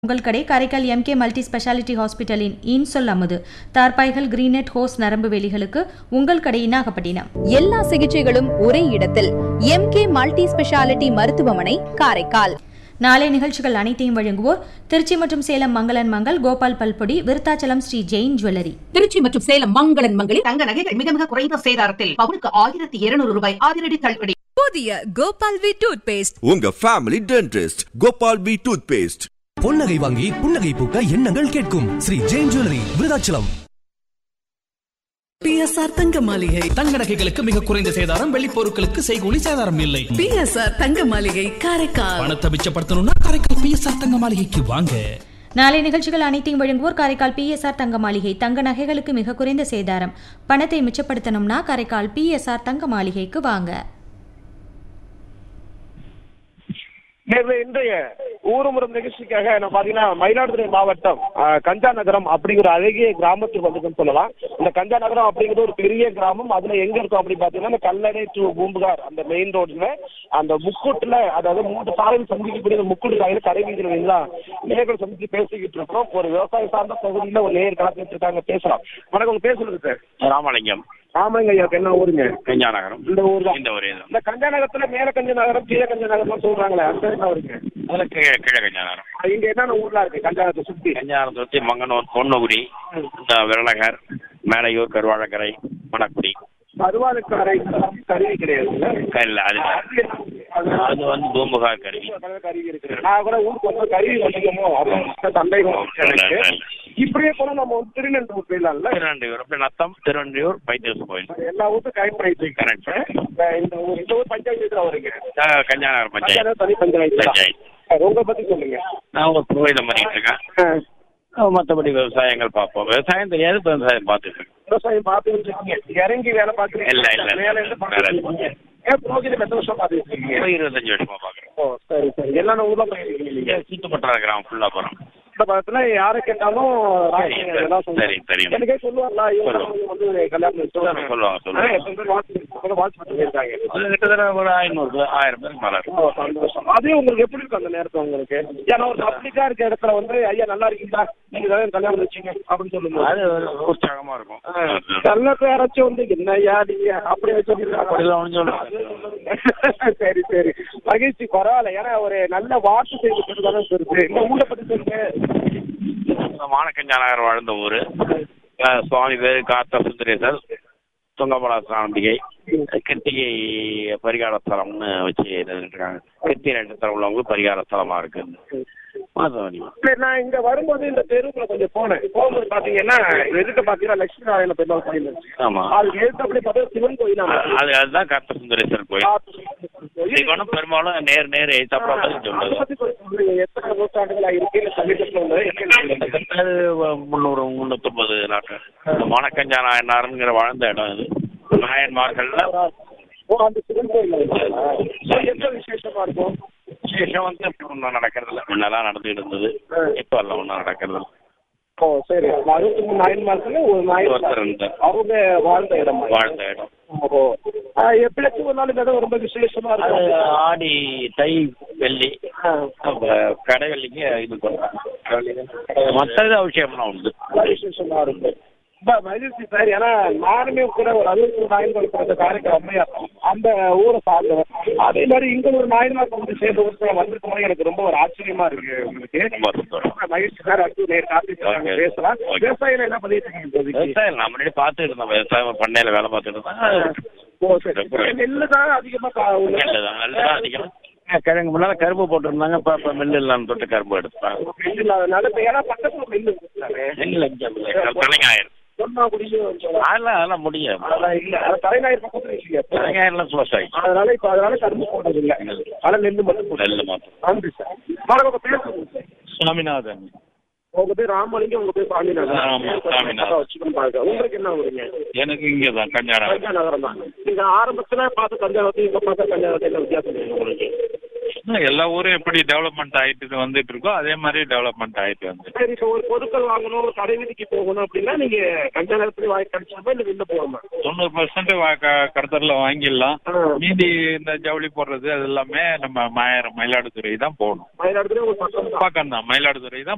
உங்கள் கடை Karaikal M K multi speciality ஹாஸ்பிட்டலின் இன்சொல் அமுது தார்பாய்கள் கிரீனெட் ஹோஸ் நரம்பு வேலிகளுக்கு உங்கள் கடை நாகப்பட்டினம் எல்லா சிகிச்சைகளும் ஒரே இடத்தில் எம்கே மல்டி ஸ்பெஷாலிட்டி மருத்துவமனை காரைக்கால் நாளை நிகழ்ச்சிகள் அனைத்தையும் வழங்குவோர் திருச்சி மற்றும் சேலம் மங்களன் மங்கள் கோபால் பல்பொடி விருத்தாச்சலம் ஸ்ரீ ஜெயின் ஜுவல்லரி திருச்சி மற்றும் சேலம் மங்களன் மங்களில் தங்க நகைகள் மிக மிக குறைந்த சேதாரத்தில் பவுனுக்கு ஆயிரத்தி இருநூறு ரூபாய் அதிரடி தள்ளுபடி புதிய கோபால் வி டூத் பேஸ்ட் உங்க family dentist Gopal P toothpaste பொன்னகை வாங்கி புன்னகை பூக்க எண்ணங்கள் கேட்கும் ஸ்ரீ ஜெயின் ஜுவல்லரி விருதாச்சலம் பிஎஸ்ஆர் தங்க மாளிகை தங்க நகைகளுக்கு மிக குறைந்த சேதாரம் வெள்ளி பொருட்களுக்கு செய்கூலி சேதாரம் இல்லை பிஎஸ்ஆர் தங்க மாளிகை காரைக்கால் பணத்தை மிச்சப்படுத்தணும்னா காரைக்கால் பிஎஸ்ஆர் தங்க மாளிகைக்கு வாங்க நாளை நிகழ்ச்சிகள் அனைத்தையும் வழங்குவோர் காரைக்கால் பிஎஸ்ஆர் தங்க மாளிகை தங்க நகைகளுக்கு மிக குறைந்த சேதாரம் பணத்தை மிச்சப்படுத்தணும்னா காரைக்கால் பிஎஸ்ஆர் தங்க மாளிகைக்கு வாங்க நேர்ல இன்றைய ஊர்முறம் நிகழ்ச்சிக்காக நான் பாத்தீங்கன்னா மயிலாடுதுறை மாவட்டம் ஆஹ், கஞ்சா நகரம் அப்படிங்கிற அழகிய கிராமத்துக்கு வந்துருக்குன்னு சொல்லலாம் இந்த கஞ்சா நகரம் அப்படிங்கிறது ஒரு பெரிய கிராமம் அதுல எங்க இருக்கும் அப்படின்னு பாத்தீங்கன்னா இந்த கல்லணை டு பூம்புகார் அந்த மெயின் ரோட்ல அந்த முக்கூட்டுல அதாவது மூன்று சாலையில் சந்திக்கக்கூடிய இந்த முக்கூட்டு சாலையில கடை வீதிகளா நேர்கள் சந்திச்சு பேசிக்கிட்டு இருக்கோம் ஒரு விவசாய சார்ந்த பகுதியில ஒரு நேர் கலந்துட்டு இருக்காங்க பேசலாம் வணக்கம் உங்க பேசுறது சார் ராமலிங்கம் ஆமாங்க ஐயா என்ன ஊருங்க கஞ்சா நகரம் இந்த ஊர் தான் இந்த ஒரே தான் இந்த கஞ்சா நகரத்துல மேல கஞ்சா நகரம் கீழே கஞ்சா நகரம் சொல்றாங்களே அந்த என்ன வருங்க அதுல கீழே கீழே கஞ்சா நகரம் இங்க என்னென்ன ஊர்லாம் இருக்கு கஞ்சானத்தை சுத்தி கஞ்சா நகரத்தை சுற்றி மங்கனூர் பொன்னகுடி இந்த விரலகர் மேலையூர் கருவாழக்கரை மணக்குடி கருவாலுக்காரை கருவி கிடையாது இல்ல அது அது வந்து பூம்புகார் கருவி கருவி இருக்கு நான் கூட ஊருக்கு வந்து கருவி வண்டிக்கமோ அப்படின்னு சந்தேகம் இருக்கு எனக்கு. இப்படியே கூட நம்ம வந்து திருநெல்வேலி போயிடலாம்ல திருநன்றியூர் அப்படி நத்தம் திருநன்றியூர் பைத்தியஸ் கோயில் எல்லா ஊருக்கும் கரெக்ட் பண்ணிட்டு Correct. இந்த இந்த ஊர் இந்த ஊர் பஞ்சாயத்து வருங்க ஆ, கஞ்சா நகர் பஞ்சாயத்து பஞ்சாயத்து தனி பஞ்சாயத்து தான். பஞ்சாயத்து. சார், உங்களை பத்தி சொல்லுங்க நான் ஒரு புரோகிதம் பண்ணிட்டு இருக்கேன் ஆ, மற்றபடி விவசாயங்கள் பார்ப்போம் விவசாயம் தெரியாது இப்ப விவசாயம் பார்த்துட்டு இருக்கேன் விவசாயம் பார்த்துட்டு இருக்கீங்க இறங்கி வேலை பார்க்குறீங்க இல்ல, இல்ல, இல்ல. மேல இருந்து பார்த்துட்டு இருக்கீங்க ஏன் புரோகிதம் எத்தனை வருஷம் பார்த்துட்டு இருக்கீங்க இப்போ இருபத்தஞ்சு வருஷமா பார்க்குறேன் ஓ சரி சரி என்னென்ன ஊர்ல போயிருக்கீங்க நீங்க சுத்தப்பட்ட கிராமம் ஃபுல்லா போகிறோம் இந்த பக்கத்துல யாரை கேட்டாலும் சரி, ராசிங்க இதெல்லாம் சொல்லுவாங்க. சரி, தெரியும். எனக்கே சொல்லுவாங்களா இவங்க சொல்லுவாங்க. வந்து கல்யாணம் சொல்லுவாங்க, சொல்லுவாங்க, சொல்லுவாங்க. வாட்ச் பண்ணிருக்காங்க அது கிட்டத்தட்ட ஒரு ஐநூறு பேர், ஆயிரம் பேருக்கு மேல இருக்கும் ஓ, சந்தோஷம். அதே உங்களுக்கு எப்படி இருக்கும் அந்த நேரத்துல உங்களுக்கு ஏன்னா ஒரு பப்ளிக்கா இருக்க இடத்துல வந்து ஐயா நல்லா இருக்கீங்களா நீங்க தான் கல்யாணம் வச்சீங்க அப்படின்னு சொல்லுங்க அது ஒரு உற்சாகமா இருக்கும் கல்லத்தை யாராச்சும் வந்து என்ன ஐயா நீங்க அப்படி வச்சிருக்காங்க அப்படிலாம் ஒண்ணும் சொல்லுவாங்க. சரி சரி மகிழ்ச்சி பரவாயில்ல ஏன்னா ஒரு நல்ல வாக்கு செய்து கொடுத்தாலும் இருக்கு இந்த ஊரை பத்தி சொல்லுங்க இந்த மானக்கஞ்சா நகர் வாழ்ந்த ஊரு அஹ் சுவாமி பேரு காத்த சுந்தரேசர் துங்கமலா சாம்பிகை கிருத்திகை பரிகார ஸ்தலம்னு வச்சு இருக்காங்க கிருத்திகை நட்சத்திரம் உள்ளவங்களுக்கு பரிகார ஸ்தலமா இருக்கு மாதவனிமா சரி, நான் இங்க வரும்போது இந்த தெருவுக்குள்ள கொஞ்சம் போனேன் போகும்போது பாத்தீங்கன்னா எதுக்கு பாத்தீங்கன்னா லட்சுமி நாராயண பெருமாள் கோயில் இருந்துச்சு. ஆமா அதுக்கு எடுத்து அப்படி பார்த்தா சிவன் கோயில் அது அதுதான் காத்த சுந்தரேசர் கோயில் சிவனும் பெரும்பாலும் நேர் நேர் எய்தாப்புல பதிச்சு அதை உள்ளது பத்தி கொஞ்சம் சொல்லுங்க. எத்தனை நூற்றாண்டுகளா இருக்கு இல்ல சமீபத்துல உள்ளது என்ன சொல்லுங்க. அது முந்நூறு முந்நூற்றம்பது நாட்கள் மானக்கஞ்சா நாயனாருங்கிற வாழ்ந்த இடம் இது நாயன்மார்கள்ல ஓ அந்த சிவன் கோயில் எந்த விசேஷமா இருக்கும் விசேஷம் வந்து இப்ப ஒன்றும் நடக்கிறது இல்லை முன்னெல்லாம் நடந்துட்டு இருந்தது இப்போ எல்லாம் ஒன்றும் நடக்கிறது இல்லை ஓ சரி அந்த அறுபத்தி மூணு நாயன்மார்கள் ஒரு நாயன் ஒருத்தர் இருந்தார். அவங்க வாழ்ந்த இடம் வாழ்ந்த இடம் ஓ எப்படியாச்சும் ஒரு நாள் இந்த இடம் ரொம்ப விசேஷமா அது இருக்கும் ஆடி தை வெள்ளி ஆ. அப்ப கடை வெள்ளிக்கு இது பண்றாங்க மற்றது அவசியம்லாம் உண்டு நல்ல விசேஷமா இருக்கு ரொம்ப மகிழ்ச்சி சார் ஏன்னா நானுமே கூட ஒரு அறுபத்தி நாயன்கள் பிறந்த காரைக்கால் அம்மையார் அந்த ஊரை சார்ந்தவர் அதே மாதிரி இங்க ஒரு நாயன்மார் வந்து சேர்ந்த ஊருக்கு வந்திருக்கோம் எனக்கு ரொம்ப ஒரு ஆச்சரியமா இருக்கு உங்களுக்கு ரொம்ப சந்தோஷம். ரொம்ப மகிழ்ச்சி சார் அடுத்து நேர் காப்பி ஓகே. பேசலாம் ஓகே. விவசாயிகள் என்ன பண்ணிட்டு இருக்கீங்க இப்போதைக்கு? விவசாயம் நான் முன்னாடி பார்த்துட்டு இருந்தோம் விவசாயம் பண்ணையில வேலை பார்த்துட்டு இருந்தேன் ஓ சரி நெல்லு தான் அதிகமா கா- உள்ள- நெல்லுதான் நெல்லுதான் அதிகம் கிழங்கு முன்னால கரும்பு போட்டிருந்தாங்க இப்ப இப்ப மில்லு இல்லாம தொட்டு கரும்பு எடுத்தாங்க நெல் இல்லாதனால இப்ப ஏன்னா பக்கத்துல நெல் இருக்குதானே? நெல் இங்க இல்லை. தலைஞாயிறு பொன்னாக்குடியும் கொஞ்சம் அதெல்லாம் அதெல்லாம் முடியும் அதெல்லாம் இல்ல அது தலைஞாயிறு பக்கத்துல இல்லையா இப்ப? தலைஞாயிறுலாம் க்ளோஸ் ஆகிடுச்சு அதனால இப்ப அதனால கரும்பு போடுறது இல்ல ஆனா நெல்லு மட்டும் போடுறது. நெல் மாத்திரம் நன்றி சார் வணக்கம் உங்க பேர் சொல்லுங்க. சுவாமிநாதன் உங்க பேர் ராமலிங்கம் உங்க பேர் சாமிநாதன் ஆமா, சாமிநாதன். வச்சுக்கணும் பாருங்க உங்களுக்கு என்ன ஊருங்க எனக்கு இங்கே தான் கஞ்சானம் கஞ்சா நகரம் தான் நீங்க ஆரம்பத்துல பார்த்த கஞ்சாவத்தி இப்ப பார்த்த கஞ்சாவத்தி என்ன வித்தியாசம் இருக்கு உங்களுக்கு எல்லா ஊரும் எப்படி டெவலப்மெண்ட் ஆயிட்டு வந்துட்டு இருக்கோ அதே மாதிரி டெவலப்மெண்ட் ஆயிட்டு வந்து சரி இப்போ ஒரு பொருட்கள் வாங்கணும் ஒரு கடை வீதிக்கு போகணும் அப்படின்னா நீங்க கஞ்சா நேரத்துல வாங்கி கிடைச்சாம இல்ல வெளில போகணுமா தொண்ணூறு பர்சன்ட் கடத்தல வாங்கிடலாம் ஆ. மீதி இந்த ஜவுளி போடுறது அது எல்லாமே நம்ம மாயிரம் மயிலாடுதுறை தான் போகணும் மயிலாடுதுறை ஒரு பக்கம் தான் பக்கம் தான் மயிலாடுதுறை தான்